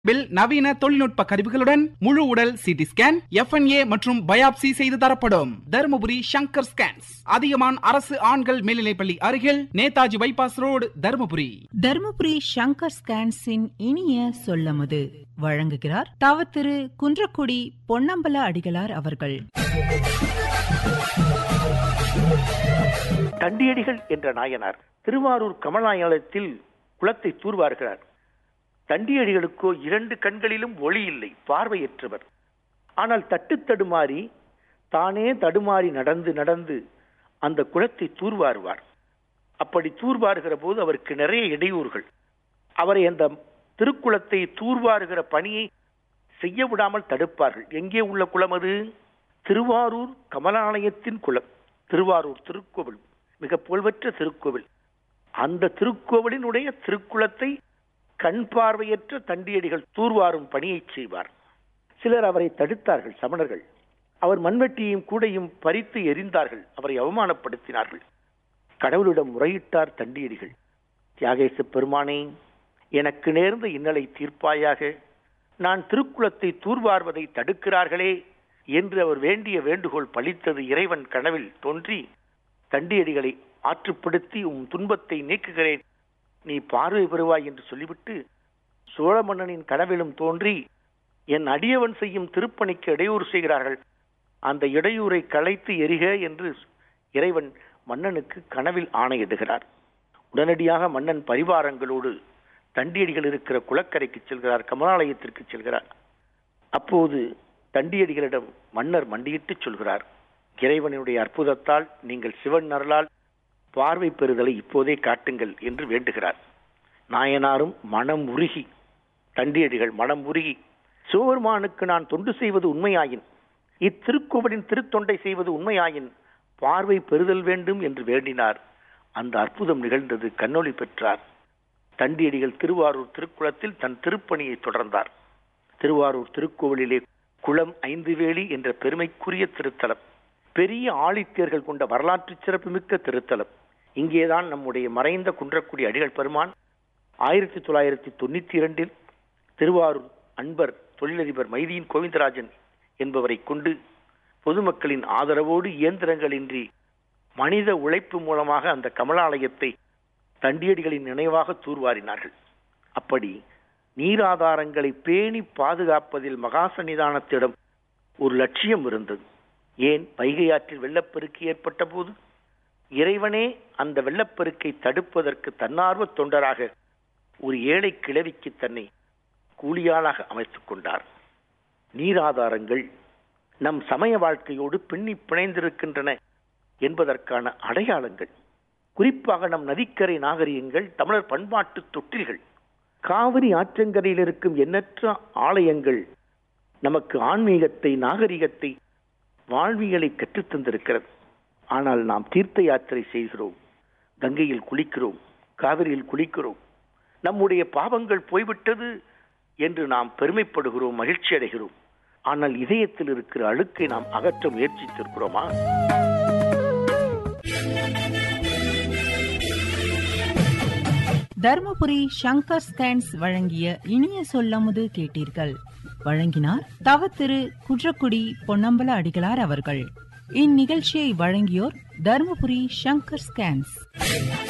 bill நவீன தொழில்நுட்ப கருவிகளுடன் முழு உடல் சிடி ஸ்கேன் எஃப்என்ஏ மற்றும் பயாப்சி செய்து தரப்படும் தருமபுரி சங்கர் ஸ்கேன்ஸ் அதிகமான் அரசு ஆண்கள் மேல்நிலைப்பள்ளி அருகில் நேதாஜி பைபாஸ் ரோடு தருமபுரி தருமபுரி சங்கர் ஸ்கேன்ஸின் இனிய சொல்லமுது வழங்குகிறார் தவத்திரு குன்றக்குடி பொன்னம்பல அடிகளார் அவர்கள் தண்டியடிகள் என்ற நாயனார் திருவாரூர் கமலாயலத்தில் குளத்தை தூர்வார்கிறார் தண்டியடிகளுக்கோ இரண்டு கண்களிலும் ஒளி இல்லை பார்வையற்றவர் ஆனால் தட்டு தடுமாறி தானே தடுமாறி நடந்து நடந்து அந்த குளத்தை தூர்வாருவார் அப்படி தூர்வாருகிற போது அவருக்கு நிறைய இடையூறுகள் அவரை அந்த திருக்குளத்தை தூர்வாருகிற பணியை செய்ய விடாமல் தடுப்பார்கள் எங்கே உள்ள குளம் அது திருவாரூர் கமலாலயத்தின் குளம் திருவாரூர் திருக்கோவில் மிக புகழ்பெற்ற திருக்கோவில் அந்த திருக்கோவிலினுடைய திருக்குளத்தை கண் பார்வையற்ற தண்டியடிகள் தூர்வாரும் பணியை செய்வார் சிலர் அவரை தடுத்தார்கள் சமணர்கள் அவர் மண்வெட்டியையும் கூடையும் பறித்து எரிந்தார்கள் அவரை அவமானப்படுத்தினார்கள் கடவுளிடம் முறையிட்டார் தண்டியடிகள் தியாகேச பெருமானே எனக்கு நேர்ந்த இன்னலை தீர்ப்பாயாக நான் திருக்குளத்தை தூர்வார்வதை தடுக்கிறார்களே என்று அவர் வேண்டிய வேண்டுகோள் பலித்தது இறைவன் கனவில் தோன்றி தண்டியடிகளை ஆற்றுப்படுத்தி உன் துன்பத்தை நீக்குகிறேன் நீ பார்வை பெறுவாய் என்று சொல்லிவிட்டு சோழ மன்னனின் கனவிலும் தோன்றி என் அடியவன் செய்யும் திருப்பணிக்கு இடையூறு செய்கிறார்கள் அந்த இடையூரை களைத்து எரிக என்று இறைவன் மன்னனுக்கு கனவில் ஆணையிடுகிறார் உடனடியாக மன்னன் பரிவாரங்களோடு தண்டியடிகள் இருக்கிற குளக்கரைக்கு செல்கிறார் கமலாலயத்திற்கு செல்கிறார் அப்போது தண்டியடிகளிடம் மன்னர் மண்டியிட்டு சொல்கிறார் இறைவனுடைய அற்புதத்தால் நீங்கள் சிவன் அருளால் பார்வை பெறுதலை இப்போதே காட்டுங்கள் என்று வேண்டுகிறார் நாயனாரும் மனம் உருகி தண்டியடிகள் மனம் உருகி சிவபெருமானுக்கு நான் தொண்டு செய்வது உண்மையாயின் இத்திருக்கோவிலின் திருத்தொண்டை செய்வது உண்மையாயின் பார்வை பெறுதல் வேண்டும் என்று வேண்டினார் அந்த அற்புதம் நிகழ்ந்தது கண்ணொளி பெற்றார் தண்டியடிகள் திருவாரூர் திருக்குளத்தில் தன் திருப்பணியை தொடர்ந்தார் திருவாரூர் திருக்கோவிலிலே குளம் ஐந்து வேலி என்ற பெருமைக்குரிய திருத்தலம் பெரிய ஆழித்தேர்கள் கொண்ட வரலாற்று சிறப்புமிக்க திருத்தலம் இங்கேதான் நம்முடைய மறைந்த குன்றக்குடி அடிகள் பெருமான் ஆயிரத்தி தொள்ளாயிரத்தி தொண்ணூத்தி இரண்டில் திருவாரூர் அன்பர் தொழிலதிபர் மைதீன் கோவிந்தராஜன் என்பவரை கொண்டு பொதுமக்களின் ஆதரவோடு இயந்திரங்களின்றி மனித உழைப்பு மூலமாக அந்த கமலாலயத்தை தண்டியடிகளின் நினைவாக தூர்வாரினார்கள் அப்படி நீராதாரங்களை பேணி பாதுகாப்பதில் மகாசன்னிதானத்திடம் ஒரு லட்சியம் இருந்தது ஏன் வைகை ஆற்றில் வெள்ளப்பெருக்கு ஏற்பட்ட போது இறைவனே அந்த வெள்ளப்பெருக்கை தடுப்பதற்கு தன்னார்வ தொண்டராக ஒரு ஏழை கிழவிக்கு தன்னை கூலியாளாக அமைத்துக் கொண்டார் நீராதாரங்கள் நம் சமய வாழ்க்கையோடு பின்னி பிணைந்திருக்கின்றன என்பதற்கான அடையாளங்கள் குறிப்பாக நம் நதிக்கரை நாகரிகங்கள் தமிழர் பண்பாட்டு தொட்டில்கள் காவிரி ஆற்றங்கரையில் இருக்கும் எண்ணற்ற ஆலயங்கள் நமக்கு ஆன்மீகத்தை நாகரிகத்தை வாழ்வியலை கற்றுத் தந்திருக்கிறது ஆனால் நாம் தீர்த்த யாத்திரை செய்கிறோம் கங்கையில் குளிக்கிறோம் காவிரியில் குளிக்கிறோம் நம்முடைய பாவங்கள் போய்விட்டது என்று நாம் பெருமைப்படுகிறோம் மகிழ்ச்சி அடைகிறோம் ஆனால் இதயத்தில் இருக்கிற அழுக்கை நாம் அகற்ற முயற்சித்திருக்கிறோமா தருமபுரி சங்கர் ஸ்கேன்ஸ் வழங்கிய இனிய சொல்லமுது கேட்டீர்கள் வழங்கினார் தவத்திரு குன்றக்குடி பொன்னம்பல அடிகளார் அவர்கள் இந்நிகழ்ச்சியை வழங்கியோர் தருமபுரி சங்கர் ஸ்கேன்ஸ்